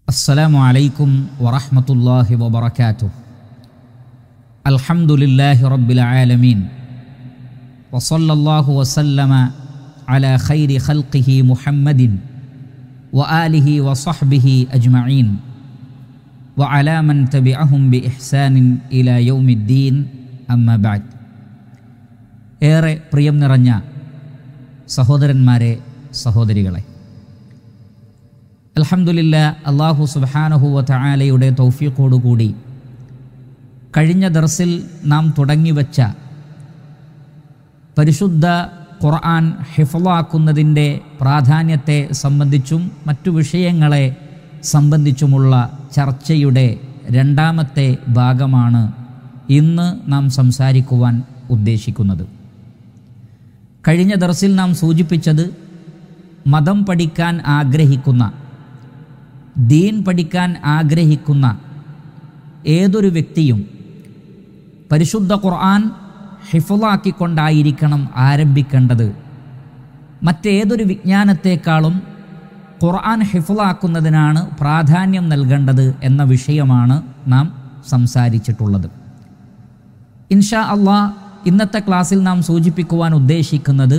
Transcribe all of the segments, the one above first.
السلام عليكم ورحمة الله وبركاته الحمد لله رب العالمين وصلى الله وسلم على خير خلقه محمد وآله وصحبه أجمعين وعلى من تبعهم بإحسان إلى يوم الدين أما بعد ഏറെ പ്രിയം നിറഞ്ഞ സഹോദരന്മാരെ സഹോദരികളെ അൽഹംദുലില്ല അള്ളാഹു സുബാനഹുവ തആലയുടെ തൗഫീഖോടുകൂടി കഴിഞ്ഞ ദർസിൽ നാം തുടങ്ങിവെച്ച പരിശുദ്ധ ഖുർആൻ ഹിഫലാക്കുന്നതിൻ്റെ പ്രാധാന്യത്തെ സംബന്ധിച്ചും മറ്റു വിഷയങ്ങളെ സംബന്ധിച്ചുമുള്ള ചർച്ചയുടെ രണ്ടാമത്തെ ഭാഗമാണ് ഇന്ന് നാം സംസാരിക്കുവാൻ ഉദ്ദേശിക്കുന്നത് കഴിഞ്ഞ ദർസിൽ നാം സൂചിപ്പിച്ചത് മതം പഠിക്കാൻ ആഗ്രഹിക്കുന്ന ദീൻ പഠിക്കാൻ ആഗ്രഹിക്കുന്ന ഏതൊരു വ്യക്തിയും പരിശുദ്ധ ഖുർആൻ ഹിഫുളാക്കിക്കൊണ്ടായിരിക്കണം ആരംഭിക്കേണ്ടത് മറ്റേതൊരു വിജ്ഞാനത്തെക്കാളും ഖുർആൻ ഹിഫുളാക്കുന്നതിനാണ് പ്രാധാന്യം നൽകേണ്ടത് എന്ന വിഷയമാണ് നാം സംസാരിച്ചിട്ടുള്ളത് ഇൻഷാ അള്ളാ ഇന്നത്തെ ക്ലാസ്സിൽ നാം സൂചിപ്പിക്കുവാൻ ഉദ്ദേശിക്കുന്നത്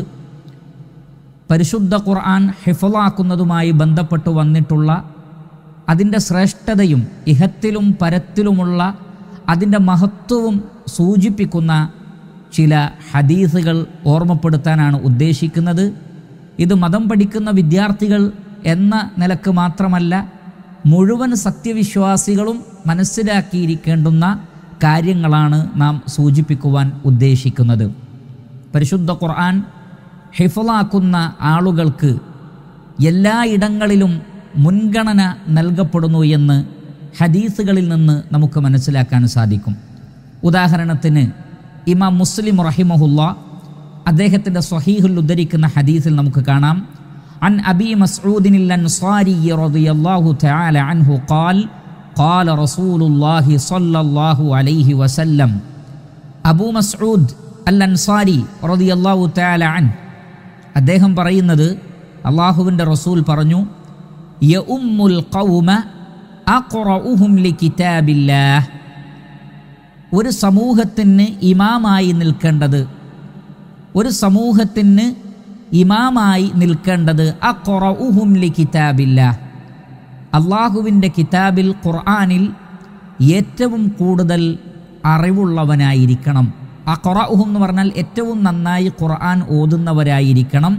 പരിശുദ്ധ ഖുർആൻ ഹിഫലാക്കുന്നതുമായി ബന്ധപ്പെട്ട് വന്നിട്ടുള്ള അതിൻ്റെ ശ്രേഷ്ഠതയും ഇഹത്തിലും പരത്തിലുമുള്ള അതിൻ്റെ മഹത്വവും സൂചിപ്പിക്കുന്ന ചില ഹദീസുകൾ ഓർമ്മപ്പെടുത്താനാണ് ഉദ്ദേശിക്കുന്നത് ഇത് മതം പഠിക്കുന്ന വിദ്യാർത്ഥികൾ എന്ന നിലക്ക് മാത്രമല്ല മുഴുവൻ സത്യവിശ്വാസികളും മനസ്സിലാക്കിയിരിക്കേണ്ടുന്ന കാര്യങ്ങളാണ് നാം സൂചിപ്പിക്കുവാൻ ഉദ്ദേശിക്കുന്നത് പരിശുദ്ധ ഖുർആൻ ഹിഫലാക്കുന്ന ആളുകൾക്ക് എല്ലായിടങ്ങളിലും മുൻഗണന നൽകപ്പെടുന്നു എന്ന് ഹദീസുകളിൽ നിന്ന് നമുക്ക് മനസ്സിലാക്കാൻ സാധിക്കും ഉദാഹരണത്തിന് ഇമാം മുസ്ലിം റഹിമഹുല്ല അദ്ദേഹത്തിൻ്റെ സ്വഹീഹുൽ ഉദ്ധരിക്കുന്ന ഹദീസിൽ നമുക്ക് കാണാം عن أبي مسعود الأنصاري رضي الله تعالى عنه قال قال رسول الله صلى الله عليه وسلم أبو مسعود الأنصاري رضي الله تعالى عنه അദ്ദേഹം പറയുന്നത് അള്ളാഹുവിൻ്റെ റസൂൽ പറഞ്ഞു യഉമ്മുൽ ഖൗമ അഖറഉഹും ലികിതാബില്ലാഹ് ഒരു സമൂഹത്തിന് ഇമാമായി നിൽക്കേണ്ടത് ഒരു സമൂഹത്തിന് ഇമാമായി നിൽക്കേണ്ടത് അഖറഉഹും ലികിതാബില്ലാഹ് അള്ളാഹുവിൻ്റെ കിതാബിൽ ഖുർആനിൽ ഏറ്റവും കൂടുതൽ അറിവുള്ളവനായിരിക്കണം അഖറഉഹും എന്ന് പറഞ്ഞാൽ ഏറ്റവും നന്നായി ഖുർആൻ ഓതുന്നവരായിരിക്കണം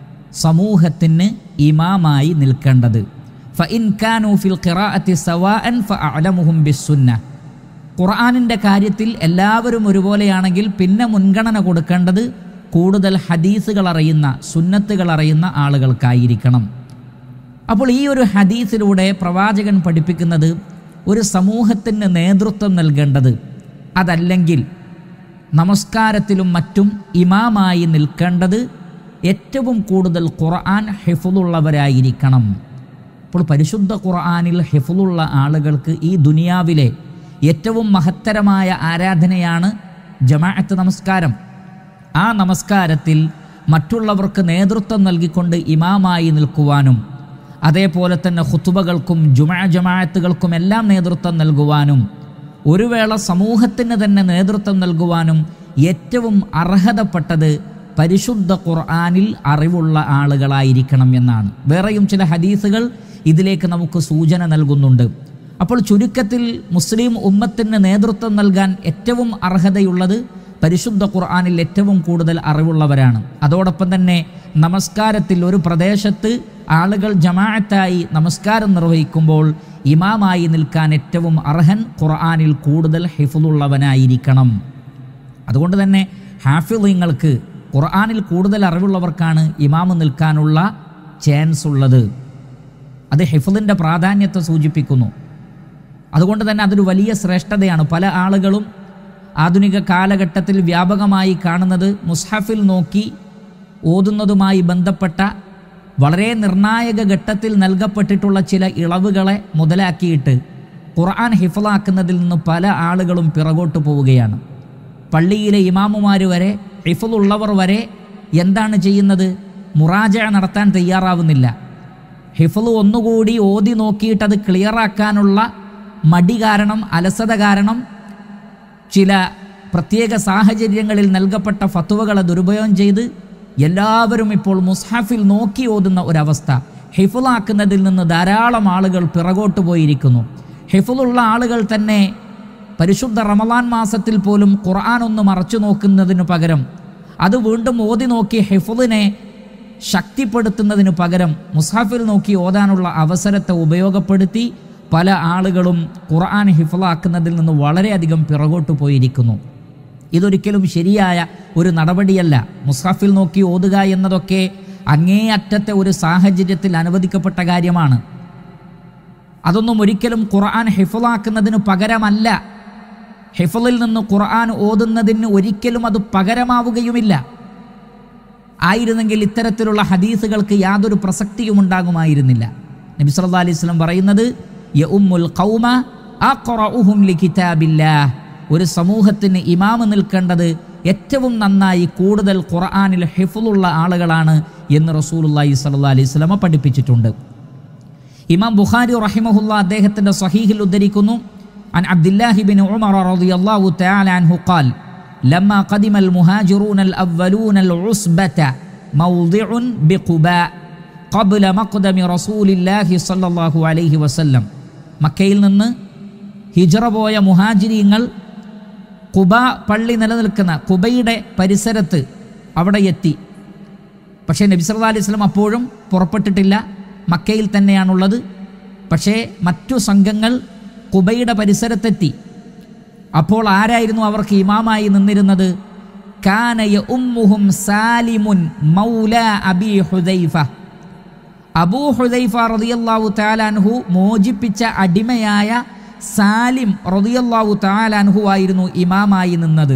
സമൂഹത്തിന് ഇമാമായി നിൽക്കേണ്ടത് ഫഇൻ കാനു ഫിൽ ഖിറാഅത്തി സവാഅൻ ഫഅലമുഹും ബിസ്സുന്ന ഖുർആനിൻ്റെ കാര്യത്തിൽ എല്ലാവരും ഒരുപോലെയാണെങ്കിൽ പിന്നെ മുൻഗണന കൊടുക്കേണ്ടത് കൂടുതൽ ഹദീസുകൾ അറിയുന്ന സുന്നത്തുകൾ അറിയുന്ന ആളുകൾക്കായിരിക്കണം അപ്പോൾ ഈ ഒരു ഹദീസിലൂടെ പ്രവാചകൻ പഠിപ്പിക്കുന്നത് ഒരു സമൂഹത്തിന് നേതൃത്വം നൽകേണ്ടത് അതല്ലെങ്കിൽ നമസ്കാരത്തിലും മറ്റും ഇമാമായി നിൽക്കേണ്ടത് ഏറ്റവും കൂടുതൽ ഖുർആൻ ഹിഫുളുള്ളവരായിരിക്കണം അപ്പോൾ പരിശുദ്ധ ഖുർആനിൽ ഹിഫുളുള്ള ആളുകൾക്ക് ഈ ദുനിയാവിലെ ഏറ്റവും മഹത്തരമായ ആരാധനയാണ് ജമാഅത്ത് നമസ്കാരം ആ നമസ്കാരത്തിൽ മറ്റുള്ളവർക്ക് നേതൃത്വം നൽകിക്കൊണ്ട് ഇമാമായി നിൽക്കുവാനും അതേപോലെ തന്നെ ഹുത്തുബകൾക്കും ജുമാ ജമാഅത്തുകൾക്കും എല്ലാം നേതൃത്വം നൽകുവാനും ഒരു വേള സമൂഹത്തിന് തന്നെ നേതൃത്വം നൽകുവാനും ഏറ്റവും അർഹതപ്പെട്ടത് പരിശുദ്ധ ഖുർആാനിൽ അറിവുള്ള ആളുകളായിരിക്കണം എന്നാണ് വേറെയും ചില ഹദീസുകൾ ഇതിലേക്ക് നമുക്ക് സൂചന നൽകുന്നുണ്ട് അപ്പോൾ ചുരുക്കത്തിൽ മുസ്ലിം ഉമ്മത്തിന് നേതൃത്വം നൽകാൻ ഏറ്റവും അർഹതയുള്ളത് പരിശുദ്ധ ഖുർആാനിൽ ഏറ്റവും കൂടുതൽ അറിവുള്ളവരാണ് അതോടൊപ്പം തന്നെ നമസ്കാരത്തിൽ ഒരു പ്രദേശത്ത് ആളുകൾ ജമാഅത്തായി നമസ്കാരം നിർവഹിക്കുമ്പോൾ ഇമാമായി നിൽക്കാൻ ഏറ്റവും അർഹൻ ഖുർആാനിൽ കൂടുതൽ ഹിഫുള്ളവനായിരിക്കണം അതുകൊണ്ട് തന്നെ ഹാഫിളിങ്ങൾക്ക് ഖുർആാനിൽ കൂടുതൽ അറിവുള്ളവർക്കാണ് ഇമാമ് നിൽക്കാനുള്ള ചാൻസ് ഉള്ളത് അത് ഹിഫുലിൻ്റെ പ്രാധാന്യത്തെ സൂചിപ്പിക്കുന്നു അതുകൊണ്ട് തന്നെ അതൊരു വലിയ ശ്രേഷ്ഠതയാണ് പല ആളുകളും ആധുനിക കാലഘട്ടത്തിൽ വ്യാപകമായി കാണുന്നത് മുസ്ഹഫിൽ നോക്കി ഓതുന്നതുമായി ബന്ധപ്പെട്ട വളരെ നിർണായക ഘട്ടത്തിൽ നൽകപ്പെട്ടിട്ടുള്ള ചില ഇളവുകളെ മുതലാക്കിയിട്ട് ഖുർആൻ ഹിഫലാക്കുന്നതിൽ നിന്ന് പല ആളുകളും പിറകോട്ട് പോവുകയാണ് പള്ളിയിലെ ഇമാമുമാർ വരെ ഹിഫുള്ളവർ വരെ എന്താണ് ചെയ്യുന്നത് മുറാജ നടത്താൻ തയ്യാറാവുന്നില്ല ഹിഫ്ള് ഒന്നുകൂടി ഓതി നോക്കിയിട്ട് അത് ക്ലിയറാക്കാനുള്ള മടി കാരണം അലസത കാരണം ചില പ്രത്യേക സാഹചര്യങ്ങളിൽ നൽകപ്പെട്ട ഫത്തുവകളെ ദുരുപയോഗം ചെയ്ത് എല്ലാവരും ഇപ്പോൾ മുസ്ഹാഫിൽ നോക്കി ഓതുന്ന ഒരവസ്ഥ ഹിഫുളാക്കുന്നതിൽ നിന്ന് ധാരാളം ആളുകൾ പിറകോട്ട് പോയിരിക്കുന്നു ഹിഫുള്ള ആളുകൾ തന്നെ പരിശുദ്ധ റമലാൻ മാസത്തിൽ പോലും ഖുർആൻ ഒന്ന് മറച്ചു നോക്കുന്നതിനു പകരം അത് വീണ്ടും ഓതി നോക്കി ഹിഫുലിനെ ശക്തിപ്പെടുത്തുന്നതിനു പകരം മുസ്ഹാഫിൽ നോക്കി ഓതാനുള്ള അവസരത്തെ ഉപയോഗപ്പെടുത്തി പല ആളുകളും ഖുർആൻ ഹിഫലാക്കുന്നതിൽ നിന്ന് വളരെയധികം പിറകോട്ട് പോയിരിക്കുന്നു ഇതൊരിക്കലും ശരിയായ ഒരു നടപടിയല്ല മുസ്ഹാഫിൽ നോക്കി ഓതുക എന്നതൊക്കെ അങ്ങേയറ്റത്തെ ഒരു സാഹചര്യത്തിൽ അനുവദിക്കപ്പെട്ട കാര്യമാണ് അതൊന്നും ഒരിക്കലും ഖുർആൻ ഹിഫലാക്കുന്നതിന് പകരമല്ല ഹിഫലിൽ നിന്ന് ഖുർആൻ ഓതുന്നതിന് ഒരിക്കലും അത് പകരമാവുകയുമില്ല ആയിരുന്നെങ്കിൽ ഇത്തരത്തിലുള്ള ഹദീസുകൾക്ക് യാതൊരു പ്രസക്തിയും ഉണ്ടാകുമായിരുന്നില്ല നബി സല്ലല്ലാഹു അലൈഹി വസല്ലം പറയുന്നത് യഉമ്മുൽ ഖൗമ അഖറഉഹും ലികിതാബില്ലാഹ് ഒരു സമൂഹത്തിന് ഇമാമ് നിൽക്കേണ്ടത് ഏറ്റവും നന്നായി കൂടുതൽ ഖുർആനിൽ ഹിഫുള്ള ആളുകളാണ് എന്ന് റസൂലുള്ളാഹി സ്വല്ലല്ലാഹു അലൈഹി വസല്ലമ പഠിപ്പിച്ചിട്ടുണ്ട് ഇമാം ബുഖാരി റഹിമഹുല്ല അദ്ദേഹത്തിന്റെ സ്വഹീഹിൽ ഉദ്ധരിക്കുന്നു عن عبد الله بن عمر رضي الله تعالى عنه قال لما قدم المهاجرون الأولون العصبة موضع بقباء قبل مقدم رسول الله صلى الله عليه وسلم മക്കയിൽ നിന്ന് ഹിജറ പോയ മുഹാജിരിങ്ങൾ കുബ പള്ളി നിലനിൽക്കുന്ന കുബയുടെ പരിസരത്ത് അവിടെ എത്തി പക്ഷേ നബി സല്ലല്ലാഹു അലൈഹി വസല്ലം അപ്പോഴും പുറപ്പെട്ടിട്ടില്ല മക്കയിൽ തന്നെയാണുള്ളത് പക്ഷേ മറ്റു സംഘങ്ങൾ കുബയുടെ പരിസരത്തെത്തി അപ്പോൾ ആരായിരുന്നു അവർക്ക് ഇമാമായി നിന്നിരുന്നത് കാനയ ഉമ്മുഹും സാലിമുൻ മൗല അബി ഹുദൈഫ അബൂ ഹുദൈഫ റളിയല്ലാഹു താലാൻഹു മോചിപ്പിച്ച അടിമയായ സാലിം റളിയല്ലാഹു താലാൻഹു ആയിരുന്നു ഇമാമായി നിന്നത്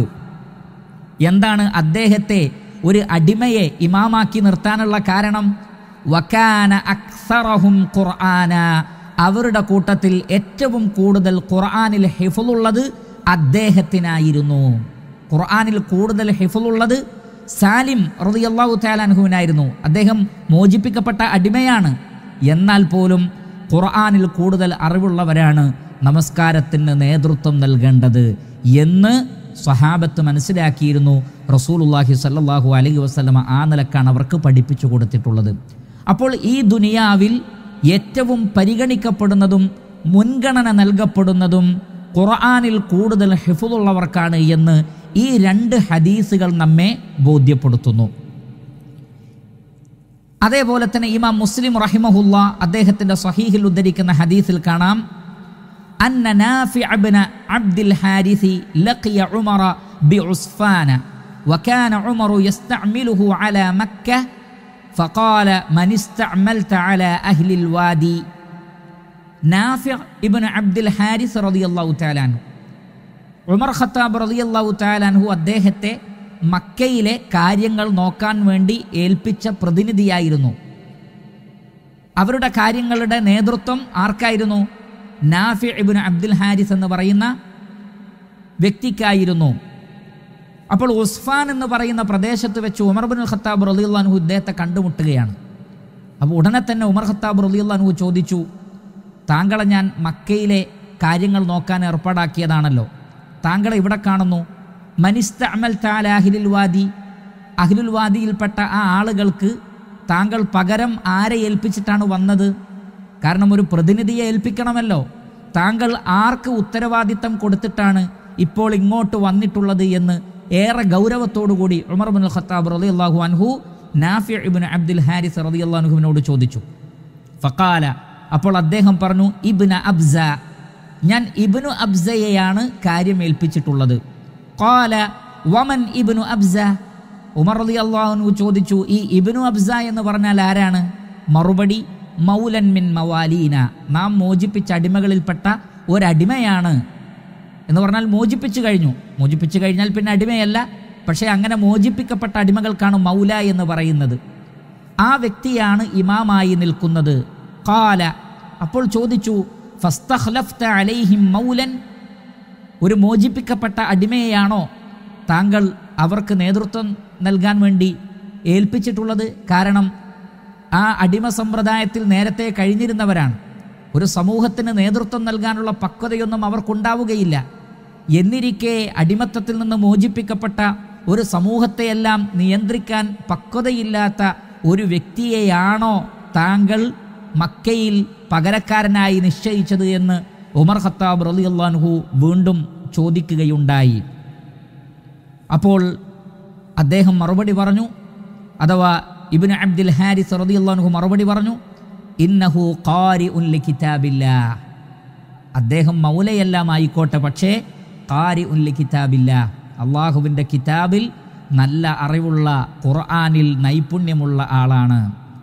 എന്താണ് അദ്ദേഹത്തെ ഒരു അടിമയെ ഇമാമാക്കി നിർത്താനുള്ള കാരണം വക്കാന അക്സറഹും ഖുർആന അവരുടെ കൂട്ടത്തിൽ ഏറ്റവും കൂടുതൽ ഖുർആനിൽ ഹിഫുള്ളത് അദ്ദേഹത്തിനായിരുന്നു ഖുർആനിൽ കൂടുതൽ ഹിഫുള്ളത് സാലിം റളിയല്ലാഹു താലാൻഹുവിനായിരുന്നു അദ്ദേഹം മോചിപ്പിക്കപ്പെട്ട അടിമയാണ് എന്നാൽ പോലും ഖുർആനിൽ കൂടുതൽ അറിവുള്ളവരാണ് നമസ്കാരത്തിന് നേതൃത്വം നൽകേണ്ടത് എന്ന് സ്വഹാബത്ത് മനസ്സിലാക്കിയിരുന്നു റസൂലുള്ളാഹി സല്ലല്ലാഹു അലൈഹി വസല്ലമ ആ നിലക്കാണ് അവർക്ക് പഠിപ്പിച്ചു കൊടുത്തിട്ടുള്ളത് അപ്പോൾ ഈ ദുനിയാവിൽ ഏറ്റവും പരിഗണിക്കപ്പെടുന്നതും മുൻഗണന നൽകപ്പെടുന്നതും ഖുർആനിൽ കൂടുതൽ ഹിഫുള്ളവർക്കാണ് എന്ന് ഈ രണ്ട് ഹദീസുകൾ നമ്മെ ബോധ്യപ്പെടുത്തുന്നു അതേപോലെ തന്നെ ഇമാം മുസ്ലിം റഹിമഹുല്ല അദ്ദേഹത്തിന്റെ സഹീഹിൽ ഉദ്ധരിക്കുന്ന ഹദീസിൽ കാണാം أن نافع بن عبد الحارث لقي عمر بعصفان وكان عمر يستعمله على مكة فقال من استعملت على أهل الوادي نافع ابن عبد الحارث رضي الله تعالى عنه ഉമർ ഖത്താബ് റളിയല്ലാഹു താലാൻഹു അദ്ദേഹത്തെ മക്കയിലെ കാര്യങ്ങൾ നോക്കാൻ വേണ്ടി ഏൽപ്പിച്ച പ്രതിനിധിയായിരുന്നു അവരുടെ കാര്യങ്ങളുടെ നേതൃത്വം ആർക്കായിരുന്നു നാഫി ഇബ്നു അബ്ദുൽ ഹാരിസ് എന്ന് പറയുന്ന വ്യക്തിക്കായിരുന്നു അപ്പോൾ ഉസ്ഫാൻ എന്ന് പറയുന്ന പ്രദേശത്ത് വെച്ച് ഉമർ ബിൻ ഖത്താബ് റളിയല്ലാഹു ഇദ്ദേഹത്തെ കണ്ടുമുട്ടുകയാണ് അപ്പോൾ ഉടനെ തന്നെ ഉമർ ഖത്താബ് റളിയല്ലാഹു ചോദിച്ചു താങ്കളെ ഞാൻ മക്കയിലെ കാര്യങ്ങൾ നോക്കാൻ ഏർപ്പാടാക്കിയതാണല്ലോ താങ്കളെ ഇവിടെ കാണുന്നു മനിസ്ത അമൽ താല അഹിലുൽ വാദി അഹിലുൽ വാദിയിൽപ്പെട്ട ആ ആളുകൾക്ക് താങ്കൾ പകരം ആരെ ഏൽപ്പിച്ചിട്ടാണ് വന്നത് കാരണം ഒരു പ്രതിനിധിയെ ഏൽപ്പിക്കണമല്ലോ താങ്കൾ ആർക്ക് ഉത്തരവാദിത്തം കൊടുത്തിട്ടാണ് ഇപ്പോൾ ഇങ്ങോട്ട് വന്നിട്ടുള്ളത് എന്ന് ഏറെ ഗൗരവത്തോടുകൂടി ഉമർ ബിൻ ഖത്താബ് റലി അള്ളാഹു അൻഹു നാഫി ഇബിൻ അബ്ദുൽ ഹാരിസ് റലി അള്ളാഹുവിനോട് ചോദിച്ചു ഫക്കാല അപ്പോൾ അദ്ദേഹം പറഞ്ഞു ഇബ്ന അബ്സ ഞാൻ ഇബ്നു അബ്സയെയാണ് കാര്യം ഏൽപ്പിച്ചിട്ടുള്ളത് കാല വമൻ ഇബ്നു അബ്സ ഉമർ റളി അള്ളാഹു ചോദിച്ചു ഈ ഇബ്നു അബ്സ എന്ന് പറഞ്ഞാൽ ആരാണ് മറുപടി മൗലൻ മിൻ മവാലീന നാം മോചിപ്പിച്ച അടിമകളിൽപ്പെട്ട ഒരടിമയാണ് എന്ന് പറഞ്ഞാൽ മോചിപ്പിച്ചു കഴിഞ്ഞു മോചിപ്പിച്ചു കഴിഞ്ഞാൽ പിന്നെ അടിമയല്ല പക്ഷേ അങ്ങനെ മോചിപ്പിക്കപ്പെട്ട അടിമകൾക്കാണ് മൗല എന്ന് പറയുന്നത് ആ വ്യക്തിയാണ് ഇമാമായി നിൽക്കുന്നത് കാല അപ്പോൾ ചോദിച്ചു ഫസ്തഖ്ലഫ്ത അലൈഹിം മൗലൻ ഒരു മോചിപ്പിക്കപ്പെട്ട അടിമയെയാണോ താങ്കൾ അവർക്ക് നേതൃത്വം നൽകാൻ വേണ്ടി ഏൽപ്പിച്ചിട്ടുള്ളത് കാരണം ആ അടിമ സമ്പ്രദായത്തിൽ നേരത്തെ കഴിഞ്ഞിരുന്നവരാണ് ഒരു സമൂഹത്തിന് നേതൃത്വം നൽകാനുള്ള പക്വതയൊന്നും അവർക്കുണ്ടാവുകയില്ല എന്നിരിക്കെ അടിമത്തത്തിൽ നിന്ന് മോചിപ്പിക്കപ്പെട്ട ഒരു സമൂഹത്തെയെല്ലാം നിയന്ത്രിക്കാൻ പക്വതയില്ലാത്ത ഒരു വ്യക്തിയെയാണോ താങ്കൾ മക്കയിൽ പകരക്കാരനായി നിശ്ചയിച്ചത് എന്ന് ഉമർ ഖത്താബ് റളിയല്ലാഹു വീണ്ടും ചോദിക്കുകയുണ്ടായി അപ്പോൾ അദ്ദേഹം മറുപടി പറഞ്ഞു അഥവാ ഇബ്നു അബ്ദുൽ ഹാരിസ് റളിയല്ലാഹു മറുപടി പറഞ്ഞു ഇന്നഹു ഖാരി ഉൽ കിതാബില്ല അദ്ദേഹം മൗലയെല്ലാം ആയിക്കോട്ടെ പക്ഷേ ഖാരി ഉൽ കിതാബില്ല അള്ളാഹുവിൻ്റെ കിതാബിൽ നല്ല അറിവുള്ള ഖുർആനിൽ നൈപുണ്യമുള്ള ആളാണ്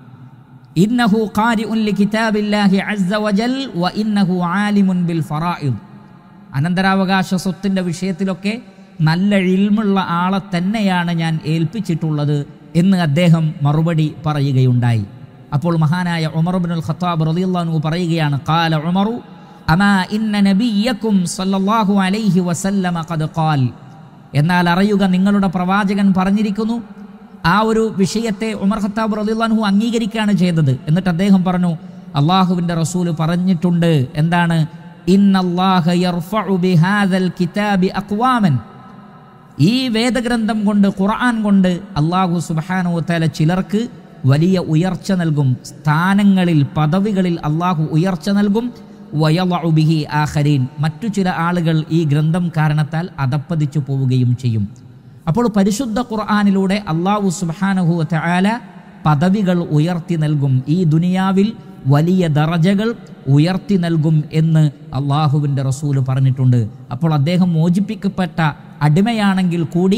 ഇന്നഹു ഖാരി ഉൽ കിതാബില്ലാഹി അസ്സ വജൽ വ ഇന്നഹു ആലിമുൻ ബിൽ ഫറായിദ് അനന്തരാവകാശ സ്വത്തിൻ്റെ വിഷയത്തിലൊക്കെ നല്ല ഇൽമുള്ള ആളെ തന്നെയാണ് ഞാൻ ഏൽപ്പിച്ചിട്ടുള്ളത് എന്ന് അദ്ദേഹം മറുപടി പറയുകയുണ്ടായി അപ്പോൾ മഹാനായ ഉമർ ബിനുൽ ഖത്താബ് റളിയല്ലാഹു പറയുകയാണ് ഖാല ഉമറു അമാ ഇന്ന നബിയക്കും സല്ലല്ലാഹു അലൈഹി വസല്ലമ ഖദ് ഖാൽ എന്നാൽ അറിയുക നിങ്ങളുടെ പ്രവാചകൻ പറഞ്ഞിരിക്കുന്നു ആ ഒരു വിഷയത്തെ ഉമർ ഖത്താബ് റളിയല്ലാഹു അംഗീകരിക്കുകയാണ് ചെയ്തത് എന്നിട്ട് അദ്ദേഹം പറഞ്ഞു അള്ളാഹുവിൻ്റെ റസൂല് പറഞ്ഞിട്ടുണ്ട് എന്താണ് ഇന്നല്ലാഹ യർഫഉ ബിഹാദൽ കിതാബി അഖ്വാമൻ ഈ വേദഗ്രന്ഥം കൊണ്ട് ഖുർആൻ കൊണ്ട് അള്ളാഹു സുബ്ഹാനഹു തആല ചിലർക്ക് വലിയ ഉയർച്ച നൽകും സ്ഥാനങ്ങളിൽ പദവികളിൽ അള്ളാഹു ഉയർച്ച നൽകും വയളഉ ബിഹി ആഖരീൻ മറ്റു ചില ആളുകൾ ഈ ഗ്രന്ഥം കാരണത്താൽ അധപ്പതിച്ചു പോവുകയും ചെയ്യും അപ്പോൾ പരിശുദ്ധ ഖുർആനിലൂടെ അള്ളാഹു സുബ്ഹാനഹു തആല പദവികൾ ഉയർത്തി നൽകും ഈ ദുനിയാവിൽ വലിയ ദറജകൾ ഉയർത്തി നൽകും എന്ന് അള്ളാഹുവിൻ്റെ റസൂല് പറഞ്ഞിട്ടുണ്ട് അപ്പോൾ അദ്ദേഹം മോചിപ്പിക്കപ്പെട്ട അടിമയാണെങ്കിൽ കൂടി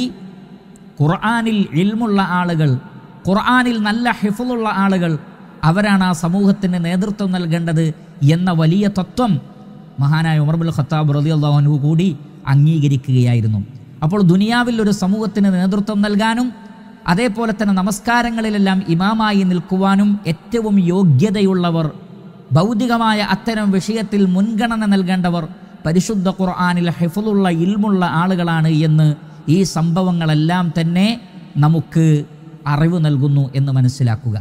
ഖുർആനിൽ ഇൽമുള്ള ആളുകൾ ഖുർആനിൽ നല്ല ഹിഫുള്ള ആളുകൾ അവരാണ് ആ സമൂഹത്തിന് നേതൃത്വം നൽകേണ്ടത് എന്ന വലിയ തത്വം മഹാനായ ഉമർബുൽ ഖത്താബ് റലി അള്ളാഹുനു കൂടി അംഗീകരിക്കുകയായിരുന്നു അപ്പോൾ ദുനിയാവിൽ ഒരു സമൂഹത്തിന് നേതൃത്വം നൽകാനും അതേപോലെ തന്നെ നമസ്കാരങ്ങളിലെല്ലാം ഇമാമായി നിൽക്കുവാനും ഏറ്റവും യോഗ്യതയുള്ളവർ ഭൗതികമായ അത്തരം വിഷയത്തിൽ മുൻഗണന നൽകേണ്ടവർ പരിശുദ്ധ ഖുർആാനിൽ ഹിഫുള്ള ഇൽമുള്ള ആളുകളാണ് എന്ന് ഈ സംഭവങ്ങളെല്ലാം തന്നെ നമുക്ക് അറിവ് നൽകുന്നു എന്ന് മനസ്സിലാക്കുക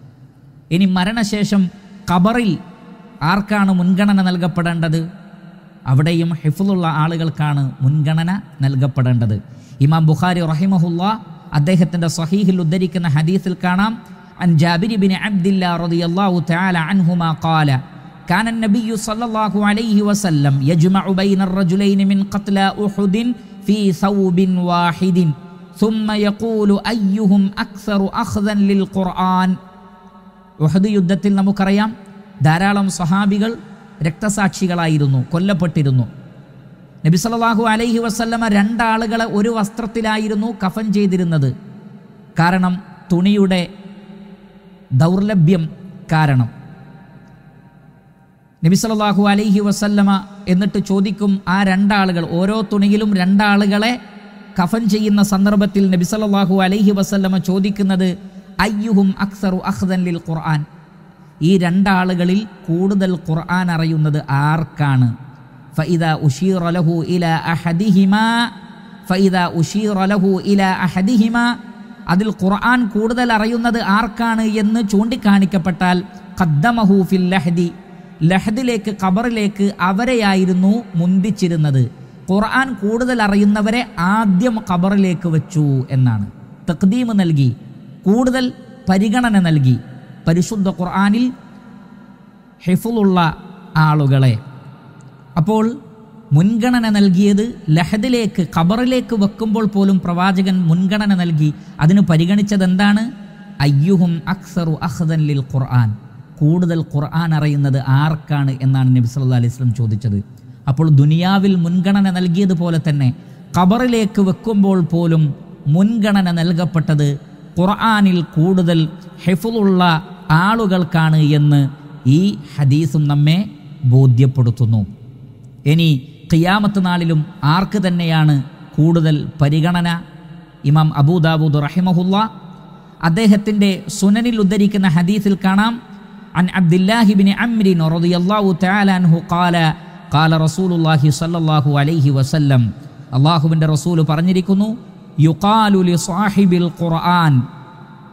ഇനി മരണശേഷം ഖബറിൽ ആർക്കാണ് മുൻഗണന നൽകപ്പെടേണ്ടത് അവിടെയും ഹിഫുള്ള ആളുകൾക്കാണ് മുൻഗണന നൽകപ്പെടേണ്ടത് ഇമാം ബുഖാരി റഹിമഹുല്ല അദ്ദേഹത്തിൻ്റെ സഹീഹിൽ ഉദ്ധരിക്കുന്ന ഹദീസിൽ കാണാം عن جابر بن عبد الله رضي الله تعالى عنهما قال كان النبي صلى الله عليه وسلم يجمع بين الرجلين من قتلى أحد في ثوب واحد ثم يقول أيهم أكثر أخذا للقرآن ഉഹദ് യുദ്ധത്തിൽ നമുക്കറിയാം ധാരാളം സഹാബികൾ രക്തസാക്ഷികളായിരുന്നു കൊല്ലപ്പെട്ടിരുന്നു നബി സല്ലല്ലാഹു അലൈഹി വസല്ലമ രണ്ടാളുകളെ ഒരു വസ്ത്രത്തിലായിരുന്നു കഫൻ ചെയ്തിരുന്നത് കാരണം തുണിയുടെ ദൗർലഭ്യം കാരണം നബി സല്ലല്ലാഹു അലൈഹി വസല്ലമ എന്നിട്ട് ചോദിക്കും ആ രണ്ടാളുകൾ ഓരോ തുണിയിലും രണ്ടാളുകളെ കഫൻ ചെയ്യുന്ന സന്ദർഭത്തിൽ നബി സല്ലല്ലാഹു അലൈഹി വസല്ലമ ചോദിക്കുന്നത് അയ്യുഹും അക്സറു അഖ്ദൻ ലിൽ ഖുർആൻ ഈ രണ്ടാളുകളിൽ കൂടുതൽ ഖുർആൻ അറിയുന്നത് ആർക്കാണ് ഫഇദാ ഉഷീറ ലഹു ഇലാ അഹദിഹിമാ ഫഇദാ ഉഷീറ ലഹു ഇലാ അഹദിഹിമാ അതിൽ ഖുർആൻ കൂടുതൽ അറിയുന്നത് ആർക്കാണ് എന്ന് ചൂണ്ടിക്കാണിക്കപ്പെട്ടാൽ ഖദ്ദമഹു ഫിൽ ലഹദി ലഹദിലേക്ക് ഖബറിലേക്ക് അവരെയായിരുന്നു മുന്തിച്ചിരുന്നത് ഖുർആൻ കൂടുതൽ അറിയുന്നവരെ ആദ്യം ഖബറിലേക്ക് വെച്ചു എന്നാണ് തക്ദീം നൽകി കൂടുതൽ പരിഗണന നൽകി പരിശുദ്ധ ഖുർആനിൽ ഹിഫുള്ള ആളുകളെ അപ്പോൾ മുൻഗണന നൽകിയത് ലഹദിലേക്ക് ഖബറിലേക്ക് വെക്കുമ്പോൾ പോലും പ്രവാചകൻ മുൻഗണന നൽകി അതിന് പരിഗണിച്ചത് എന്താണ് അയ്യുഹും അക്സറു അഹ്ദൻ ലിൽ ഖുർആൻ കൂടുതൽ ഖുർആൻ അറിയുന്നത് ആർക്കാണ് എന്നാണ് നബി സല്ലല്ലാഹു അലൈഹി വസല്ലം ചോദിച്ചത് അപ്പോൾ ദുനിയാവിൽ മുൻഗണന നൽകിയതുപോലെ തന്നെ ഖബറിലേക്ക് വെക്കുമ്പോൾ പോലും മുൻഗണന നൽകപ്പെട്ടത് ഖുർആനിൽ കൂടുതൽ ഹെഫുള്ള ആളുകൾക്കാണ് എന്ന് ഈ ഹദീസും നമ്മെ ബോധ്യപ്പെടുത്തുന്നു ഇനി ഖിയാമത്ത് നാളിലും ആർക്ക് തന്നെയാണ് കൂടുതൽ പരിഗണന ഇമാം അബൂദാബൂദ് റഹിമഹുല്ല അദ്ദേഹത്തിൻ്റെ സുനനിൽ ഉദ്ധരിക്കുന്ന ഹദീസിൽ കാണാം عن عبد الله بن عمرو رضي الله تعالى عنه قال قال رسول الله صلى الله عليه وسلم അള്ളാഹുവിൻ്റെ റസൂല് പറഞ്ഞിരിക്കുന്നു യുക്കാലു ലി സാഹിബിൽ ഖുർആൻ